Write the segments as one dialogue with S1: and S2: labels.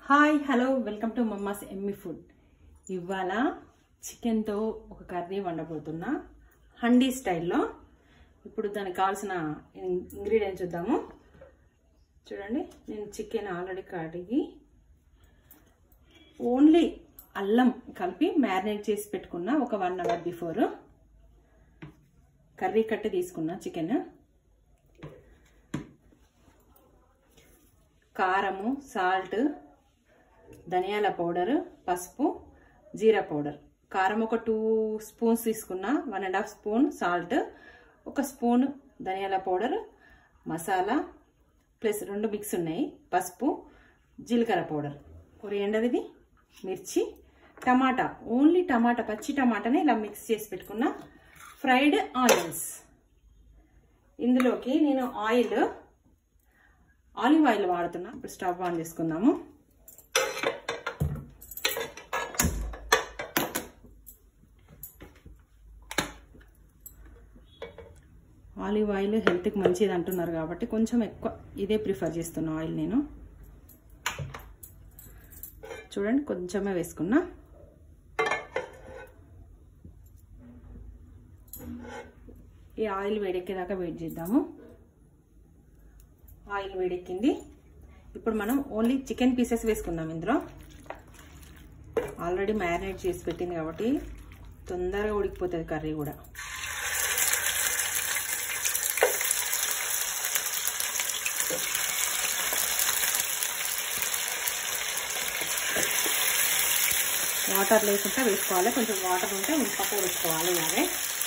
S1: hi hello welcome to Mamma's Emmy food ఇవాళ చికెన్తో ఒక కర్రీ వండబోతున్నా హండీ స్టైల్లో ఇప్పుడు దానికి కావాల్సిన ఇంగ్రీడియంట్స్ చూద్దాము చూడండి నేను చికెన్ ఆల్రెడీ కడిగి ఓన్లీ అల్లం కలిపి మ్యారినేట్ చేసి పెట్టుకున్నా ఒక వన్ అవర్ బిఫోర్ కర్రీ కట్టి తీసుకున్నా చికెన్ కారము సాల్ట్ ధనియాల పౌడర్ పసుపు జీరా పౌడర్ కారం ఒక టూ స్పూన్స్ తీసుకున్నా one and half spoon salt ఒక స్పూన్ ధనియాల పౌడర్ మసాలా ప్లస్ రెండు మిక్స్ ఉన్నాయి పసుపు జీలకర్ర పౌడర్ కొరియండది మిర్చి టమాటా ఓన్లీ టమాటా పచ్చి టమాటాని ఇలా మిక్స్ చేసి పెట్టుకున్న ఫ్రైడ్ ఆనియన్స్ ఇందులోకి నేను ఆయిల్ ఆలివ్ ఆయిల్ వాడుతున్నా ఇప్పుడు స్టవ్ ఆన్ చేసుకుందాము ఆలివ్ ఆయిల్ హెల్త్కి మంచిది అంటున్నారు కాబట్టి కొంచెం ఎక్కువ ఇదే ప్రిఫర్ చేస్తున్నా ఆయిల్ నేను చూడండి కొంచెమే వేసుకున్నా ఈ ఆయిల్ వేడెక్కేదాకా వెయిట్ చేద్దాము ఆయిల్ వేడెక్కింది ఇప్పుడు మనం ఓన్లీ చికెన్ పీసెస్ వేసుకుందాం ఇందులో ఆల్రెడీ మ్యారినేట్ చేసి పెట్టింది కాబట్టి తొందరగా ఉడికిపోతుంది కర్రీ కూడా వాటర్ లేకుండా వేసుకోవాలి కొంచెం వాటర్ ఉంటే పక్క వేసుకోవాలి ఇలాగే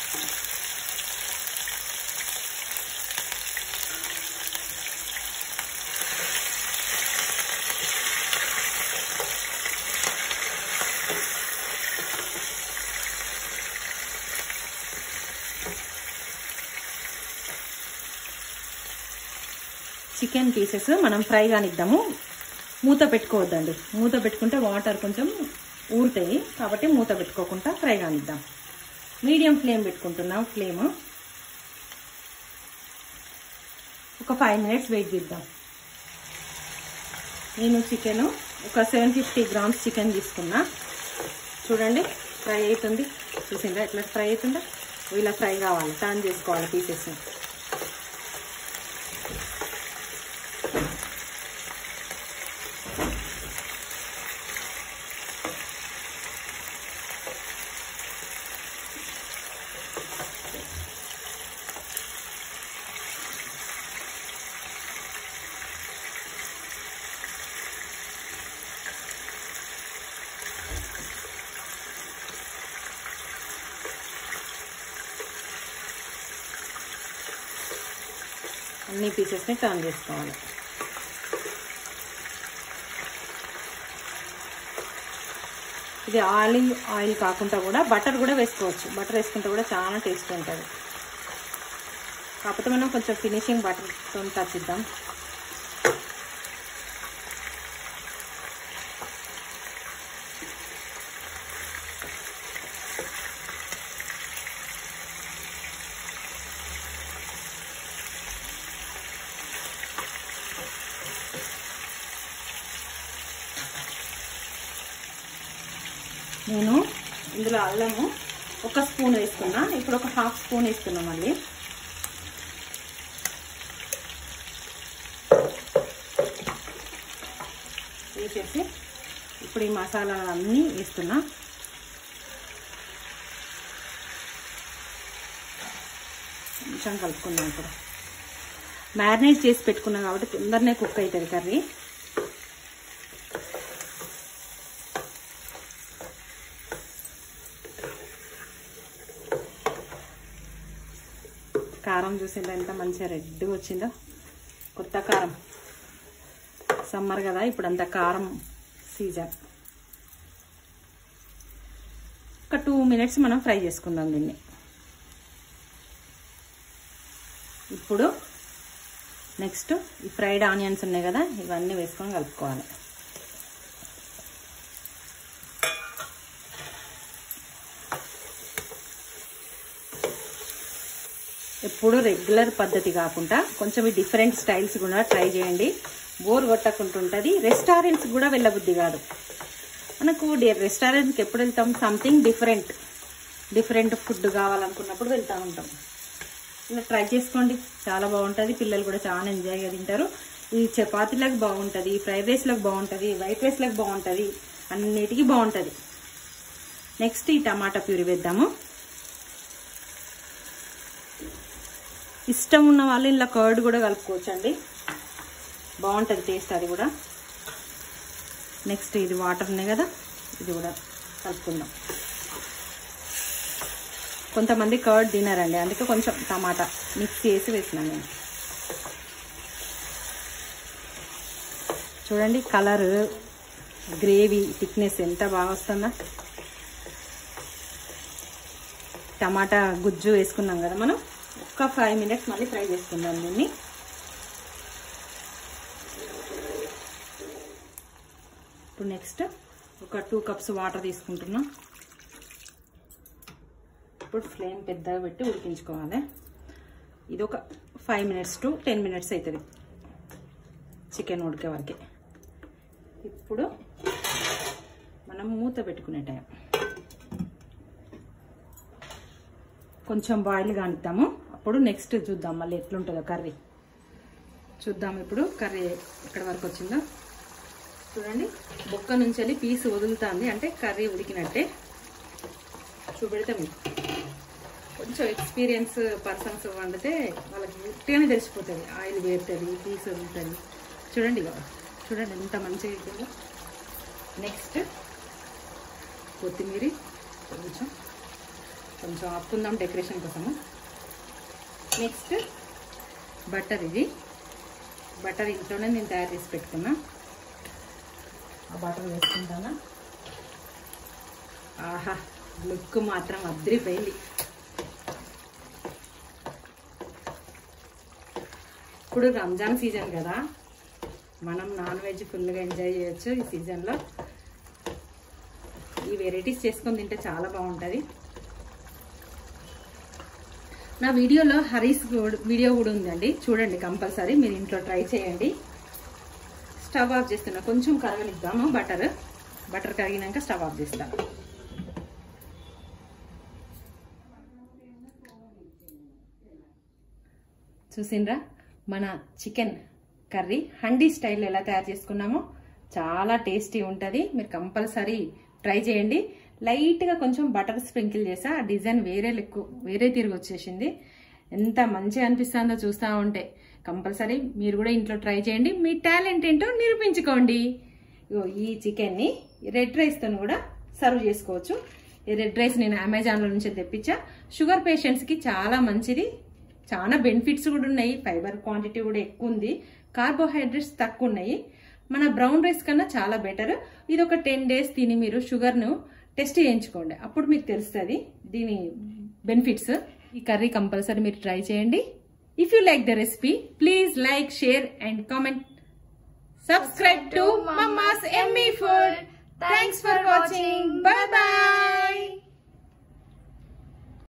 S1: చికెన్ పీసెస్ మనం ఫ్రై కానిద్దాము మూత పెట్టుకోవద్దండి మూత పెట్టుకుంటే వాటర్ కొంచెం ఊరుతాయి కాబట్టి మూత పెట్టుకోకుండా ఫ్రై కానిద్దాం మీడియం ఫ్లేమ్ పెట్టుకుంటున్నాం ఫ్లేమ్ ఒక ఫైవ్ మినిట్స్ వెయిట్ చేద్దాం నేను చికెన్ ఒక సెవెన్ ఫిఫ్టీ గ్రామ్స్ చికెన్ తీసుకున్నా చూడండి ఫ్రై అవుతుంది చూసిందా ఎట్లా ఫ్రై అవుతుందా ఇలా ఫ్రై కావాలి టర్న్ చేసుకోవాలి పీసెస్ అన్ని పీసెస్ని టర్న్ చేసుకోవాలి ఇది ఆలివ్ ఆయిల్ కాకుండా కూడా బటర్ కూడా వేసుకోవచ్చు బటర్ వేసుకుంటే కూడా చాలా టేస్ట్ ఉంటుంది కాకపోతే మనం కొంచెం ఫినిషింగ్ బటర్తో తచ్చిద్దాం నేను ఇందులో అల్లము ఒక స్పూన్ వేసుకున్నా ఇప్పుడు ఒక హాఫ్ స్పూన్ వేస్తున్నా మళ్ళీ వేసేసి ఇప్పుడు ఈ మసాలా అన్నీ వేస్తున్నా కొంచెం కలుపుకుందాం ఇప్పుడు మ్యారినేట్ చేసి పెట్టుకున్నాం కాబట్టి తొందరనే కుక్ అవుతుంది కర్రీ కారం చూసిందా ఎంత మంచిగా రెడ్గా వచ్చిందో కొత్త కారం సమ్మర్ కదా ఇప్పుడు అంత కారం సీజన్ ఒక టూ మినిట్స్ మనం ఫ్రై చేసుకుందాం దీన్ని ఇప్పుడు నెక్స్ట్ ఈ ఫ్రైడ్ ఆనియన్స్ ఉన్నాయి కదా ఇవన్నీ వేసుకొని కలుపుకోవాలి ఎప్పుడు రెగ్యులర్ పద్ధతి కాకుండా కొంచెం ఈ డిఫరెంట్ స్టైల్స్ కూడా ట్రై చేయండి బోర్ కొట్టకుంటుంటుంది రెస్టారెంట్స్ కూడా వెళ్ళబుద్ధి కాదు మనకు రెస్టారెంట్కి ఎప్పుడు వెళ్తాం సంథింగ్ డిఫరెంట్ డిఫరెంట్ ఫుడ్ కావాలనుకున్నప్పుడు వెళ్తూ ఉంటాం ఇలా ట్రై చేసుకోండి చాలా బాగుంటుంది పిల్లలు కూడా చాలా ఎంజాయ్గా తింటారు ఈ చపాతీలకు బాగుంటుంది ఫ్రైడ్ రైస్లకు బాగుంటుంది వైట్ రైస్లకు బాగుంటుంది అన్నిటికీ బాగుంటుంది నెక్స్ట్ ఈ టమాటా ప్యూరీ వేద్దాము ఇష్టం ఉన్న వాళ్ళు ఇలా కర్డ్ కూడా కలుపుకోవచ్చండి బాగుంటుంది టేస్ట్ అది కూడా నెక్స్ట్ ఇది వాటర్ ఉన్నాయి కదా ఇది కూడా కలుపుకుందాం కొంతమంది కర్డ్ తినారండి అందుకే కొంచెం టమాటా మిక్స్ చేసి వేసినాను నేను చూడండి కలర్ గ్రేవీ థిక్నెస్ ఎంత బాగా వస్తుందా టమాటా గుజ్జు వేసుకున్నాం కదా మనం ఒక్క ఫైవ్ మినిట్స్ మళ్ళీ ఫ్రై చేసుకుందాం దీన్ని ఇప్పుడు నెక్స్ట్ ఒక టూ కప్స్ వాటర్ తీసుకుంటున్నాం ఇప్పుడు ఫ్లేమ్ పెద్దగా పెట్టి ఉడికించుకోవాలి ఇది ఒక five minutes to ten minutes అవుతుంది చికెన్ ఉడికే వరకే ఇప్పుడు మనం మూత పెట్టుకునే టైం కొంచెం బాయిల్ కానిద్దాము అప్పుడు నెక్స్ట్ చూద్దాం మళ్ళీ ఎట్లుంటుందో కర్రీ చూద్దాం ఇప్పుడు కర్రీ ఎక్కడి వరకు వచ్చిందో చూడండి బొక్క నుంచి వెళ్ళి పీస్ వదులుతుంది అంటే కర్రీ ఉడికినట్టే చూపెడితే మీకు కొంచెం ఎక్స్పీరియన్స్ పర్సన్స్ వండితే వాళ్ళకి ఉట్టిగానే తెలిసిపోతుంది ఆయిల్ వేరుతుంది పీస్ వదులుతుంది చూడండి ఇక చూడండి ఎంత మంచిగా అవుతుందో నెక్స్ట్ కొత్తిమీర కొంచెం కొంచెం ఆపుకుందాం డెకరేషన్ కోసము నెక్స్ట్ బటర్ ఇది బటర్ ఇంట్లోనే నేను తయారు చేసి పెట్టుకున్నా ఆ బటర్ వేసుకుంటానా ఆహా లుక్ మాత్రం అద్దరిపోయింది ఇప్పుడు రంజాన్ సీజన్ కదా మనం నాన్ వెజ్ ఫుల్గా ఎంజాయ్ చేయొచ్చు ఈ సీజన్లో ఈ వెరైటీస్ చేసుకొని తింటే చాలా బాగుంటుంది నా వీడియోలో హరీస్ కూడా- వీడియో కూడా ఉందండి చూడండి కంపల్సరీ మీరు ఇంట్లో ట్రై చేయండి స్టవ్ ఆఫ్ చేస్తున్నా కొంచెం కరగనిద్దాము బటర్ బటర్ కరిగినాక స్టవ్ ఆఫ్ చేస్తాను చూసిండ్రా మన చికెన్ కర్రీ హండీ స్టైల్ ఎలా తయారు చేసుకున్నామో చాలా టేస్టీ ఉంటుంది మీరు కంపల్సరీ ట్రై చేయండి లైట్గా కొంచెం బటర్ స్ప్రింకిల్ చేసా ఆ డిజైన్ వేరే లెక్కు వేరే తిరిగి వచ్చేసింది ఎంత మంచిగా అనిపిస్తుందో చూస్తూ ఉంటే కంపల్సరీ మీరు కూడా ఇంట్లో ట్రై చేయండి మీ టాలెంట్ ఏంటో నిరూపించుకోండి ఇగో ఈ చికెన్ని రెడ్ రైస్తో కూడా సర్వ్ చేసుకోవచ్చు ఈ రెడ్ రైస్ నేను అమెజాన్లో నుంచి తెప్పించా షుగర్ పేషెంట్స్కి చాలా మంచిది చాలా బెనిఫిట్స్ కూడా ఉన్నాయి ఫైబర్ క్వాంటిటీ కూడా ఎక్కువ ఉంది కార్బోహైడ్రేట్స్ తక్కువ ఉన్నాయి మన బ్రౌన్ రైస్ కన్నా చాలా బెటర్ ఇది ఒక టెన్ డేస్ తిని మీరు షుగర్ను టెస్ట్ చేయించుకోండి అప్పుడు మీకు తెలుస్తుంది దీని బెనిఫిట్స్ ఈ కర్రీ కంపల్సరీ మీరు ట్రై చేయండి if you like the recipe please like share and comment subscribe to Mamma's Emmy food thanks for watching bye bye